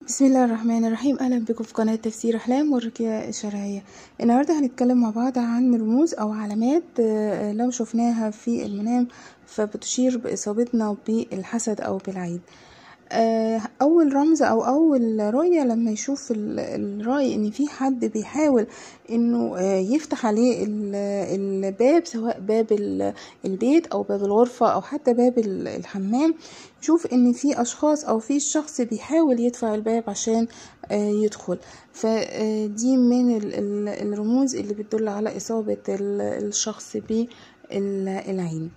بسم الله الرحمن الرحيم اهلا بكم في قناه تفسير احلام والرقيه الشرعيه النهارده هنتكلم مع بعض عن رموز او علامات آه، لو شفناها في المنام فبتشير باصابتنا بالحسد او بالعين آه، اول رمز او اول رؤية لما يشوف ال- الرأي ان في حد بيحاول انه آه، يفتح عليه ال- الباب سواء باب ال- البيت او باب الغرفة او حتى باب ال- الحمام يشوف ان في اشخاص او في شخص بيحاول يدفع الباب عشان آه، يدخل فدي من ال- ال- الرموز اللي بتدل على اصابة ال- الشخص بالعين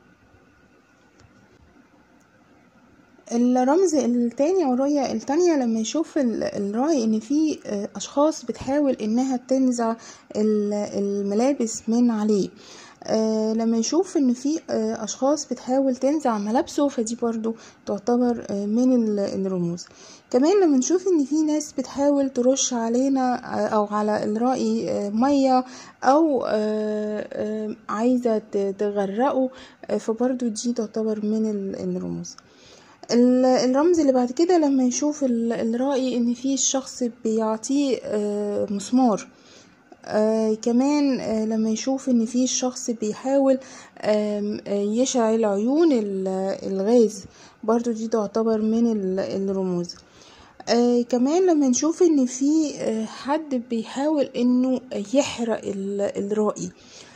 الرمز التاني او الرؤية التانية لما يشوف ال- الراعي ان في آه، اشخاص بتحاول انها تنزع ال- الملابس من عليه آه، لما يشوف ان في آه، اشخاص بتحاول تنزع ملابسه فدي برضو تعتبر آه، من ال- الرموز كمان لما نشوف ان في ناس بتحاول ترش علينا آه، او على الرأي آه، مية او آه، آه، عايزة ت- تغرقه آه، فبرضو دي تعتبر من ال- الرموز ال- الرمز اللي بعد كده لما يشوف ال- الرائي ان في شخص بيعطيه آه، مسمار آه كمان آه لما يشوف ان في شخص بيحاول آم، آه يشعل عيون ال- الغاز برضو دي تعتبر من ال- الرموز آه كمان لما نشوف ان في آه حد بيحاول انه يحرق ال- الرائي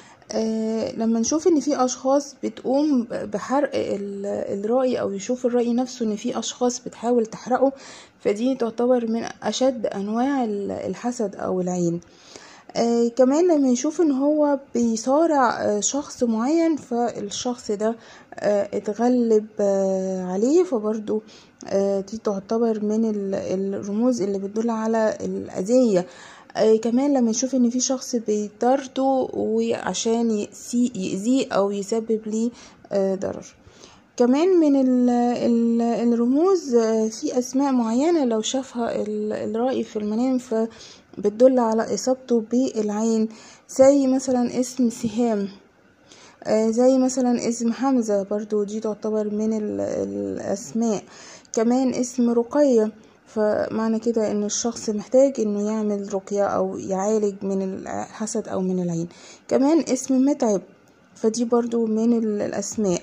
آه لما نشوف ان في اشخاص بتقوم بحرق ال- الرأي او يشوف الرأي نفسه ان في اشخاص بتحاول تحرقه فدي تعتبر من اشد انواع ال- الحسد او العين آه كمان لما يشوف ان هو بيصارع آه شخص معين فالشخص ده آه اتغلب آه عليه فبرضو آه دي تعتبر من ال- الرموز اللي بتدل على الأذية آه كمان لما يشوف ان في شخص بيطارده وعشان يأذيه يأذيه او يسبب ليه آه ضرر كمان من ال ال الرموز آه، في أسماء معينة لو شافها ال- الرائي في المنام فبتدل على إصابته بالعين زي مثلا اسم سهام آه، زي مثلا اسم حمزة برضو دي تعتبر من ال- الأسماء كمان اسم رقية فمعنى كده ان الشخص محتاج انه يعمل رقية او يعالج من الحسد او من العين كمان اسم متعب فدي برضو من ال- الأسماء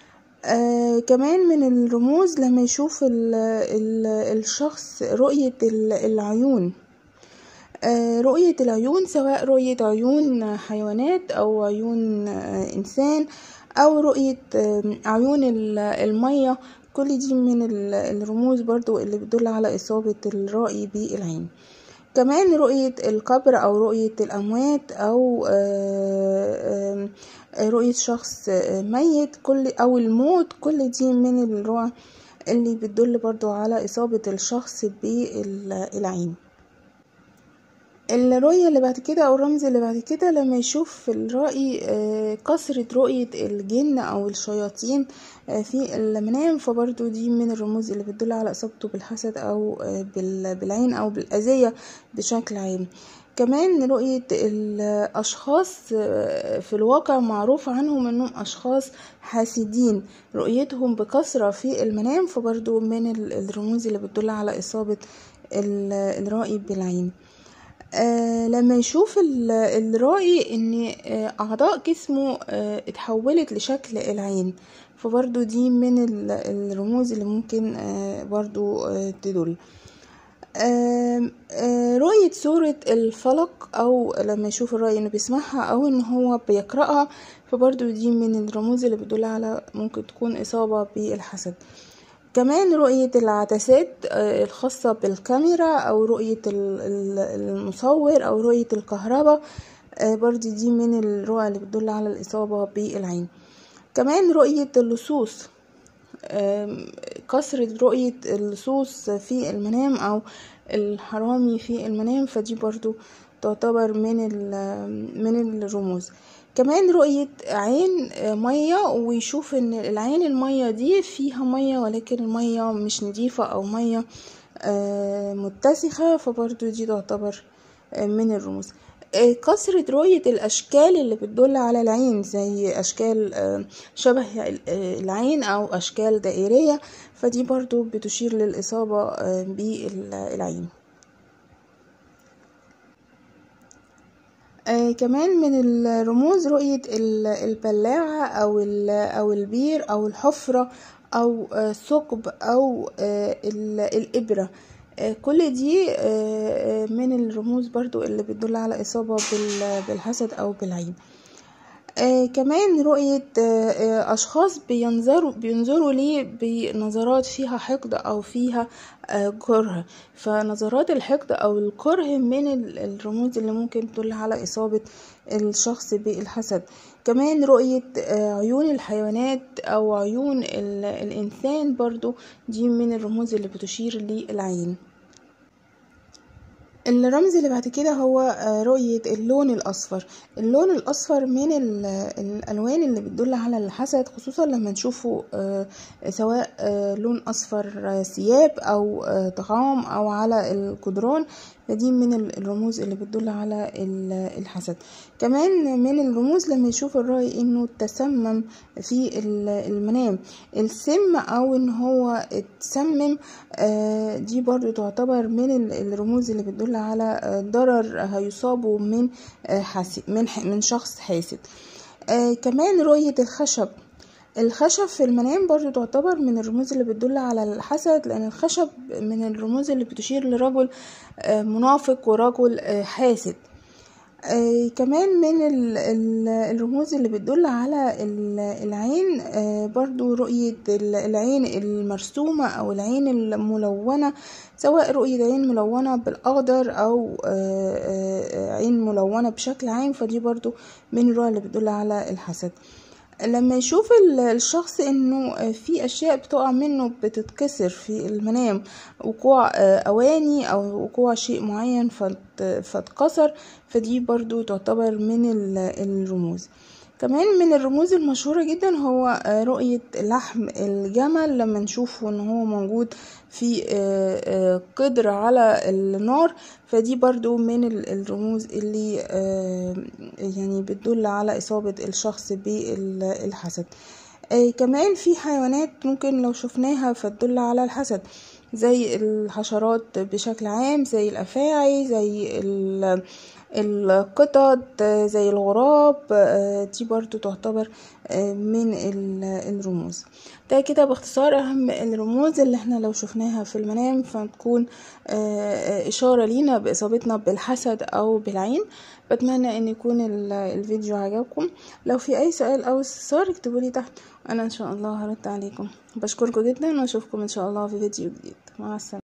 آه كمان من الرموز لما يشوف ال ال الشخص رؤية ال- العيون آه رؤية العيون سواء رؤية عيون حيوانات أو عيون آه إنسان أو رؤية آه عيون ال- المية كل دي من ال- الرموز برضو اللي بتدل على إصابة الرأي بالعين كمان رؤية القبر أو رؤية الأموات أو آه، آم، آه، رؤية شخص آه، ميت كل أو الموت كل دي من الرؤى اللي بتدل برضو على إصابة الشخص بالعين الرؤية اللي بعد كده أو الرمز اللي بعد كده لما يشوف الرأي آه، كثرة رؤية الجن أو الشياطين آه، في المنام فبرضو دي من الرموز اللي بتدل على إصابته بالحسد أو آه، بال- بالعين أو بالأذية بشكل عام كمان رؤية الأشخاص آه، في الواقع معروف عنهم أنهم أشخاص حاسدين رؤيتهم بكثرة في المنام فبرضو من ال- الرموز اللي بتدل على إصابة ال- الرائي بالعين آه لما يشوف ال- الرائي ان آه اعضاء جسمه آه اتحولت لشكل العين فبرضو دي من ال- الرموز اللي ممكن آه برضو آه تدل آم، آه، رؤية سورة الفلق أو لما يشوف الرأي إنه بيسمعها أو إن هو بيقرأها فبرضو دي من الرموز اللي بتدل على ممكن تكون إصابة بالحسد كمان رؤية العدسات آه، الخاصة بالكاميرا أو رؤية ال- ال- المصور أو رؤية الكهرباء آه، برضو دي من الرؤى اللي بتدل على الإصابة بالعين كمان رؤية اللصوص آم، كثرة رؤية اللصوص في المنام أو الحرامي في المنام فدي برضو تعتبر من ال- من الرموز كمان رؤية عين آه، مية ويشوف ان العين المية دي فيها مية ولكن المية مش نظيفة او مية آه، متسخة فبرضو دي تعتبر آه، من الرموز آه، كثرة رؤية الأشكال اللي بتدل على العين زي أشكال آه، شبه ال- آه، العين أو أشكال دائرية فدي برضو بتشير للإصابة آه، بالعين آه كمان من الرموز رؤية ال- البلاعة أو ال- أو البير أو الحفرة أو آه ثقب أو آه ال- الإبرة آه كل دي آه آه، من الرموز برضو اللي بتدل على إصابة بال- بالحسد أو بالعين آه كمان رؤية آه آه أشخاص بينظروا بينظروا ليه بنظرات فيها حقد أو فيها آه كره فنظرات الحقد أو الكره من ال- الرموز اللي ممكن تدل على إصابة الشخص بالحسد كمان رؤية آه عيون الحيوانات أو عيون ال- الإنسان برضو دي من الرموز اللي بتشير للعين الرمز اللي بعد كده هو آه، رؤية اللون الأصفر اللون الأصفر من ال- الألوان اللي بتدل على الحسد خصوصا لما نشوفه آه، سواء آه، لون أصفر آه، ثياب أو آه، طعام أو على الجدران فدي من ال- الرموز اللي بتدل على ال- الحسد كمان من الرموز لما يشوف الراي انه تسمم في ال- المنام السم او ان هو اتسمم آه، دي برضو تعتبر من ال- الرموز اللي بتدل على آه، ضرر هيصابه من آه، حاسد من ح- من شخص حاسد آه، كمان رؤية الخشب الخشب في المنام برضو تعتبر من الرموز اللي بتدل على الحسد لأن الخشب من الرموز اللي بتشير لرجل آه، منافق ورجل آه، حاسد آه كمان من ال- ال- الرموز اللي بتدل على ال- العين آه برضو رؤية ال- العين المرسومة أو العين الملونة سواء رؤية عين ملونة بالأخضر أو آه آه عين ملونة بشكل عام فدي برضو من الرؤى اللي بتدل على الحسد لما يشوف ال- الشخص انه في اشياء بتقع منه بتتكسر في المنام وقوع آه، اواني او وقوع شيء معين فت- فاتكسر فدي برضو تعتبر من ال- الرموز كمان من الرموز المشهورة جدا هو آه، رؤية لحم الجمل لما نشوفه ان هو موجود في آه، آه، قدر على النار فدي برضو من ال- الرموز اللي آه، يعني بتدل على إصابة الشخص بالحسد آه، كمان في حيوانات ممكن لو شفناها فتدل على الحسد زي الحشرات بشكل عام زي الأفاعي زي ال- القطط آه، زي الغراب آه، دي برضو تعتبر آه، من ال- الرموز ده كده باختصار أهم الرموز اللي احنا لو شفناها في المنام فتكون آه، آه، إشارة لينا بإصابتنا بالحسد أو بالعين بتمنى ان يكون ال- الفيديو عجبكم لو في اي سؤال او استفسار اكتبولي تحت انا ان شاء الله هرد عليكم بشكركم جدا واشوفكم ان شاء الله في فيديو جديد مع السلامه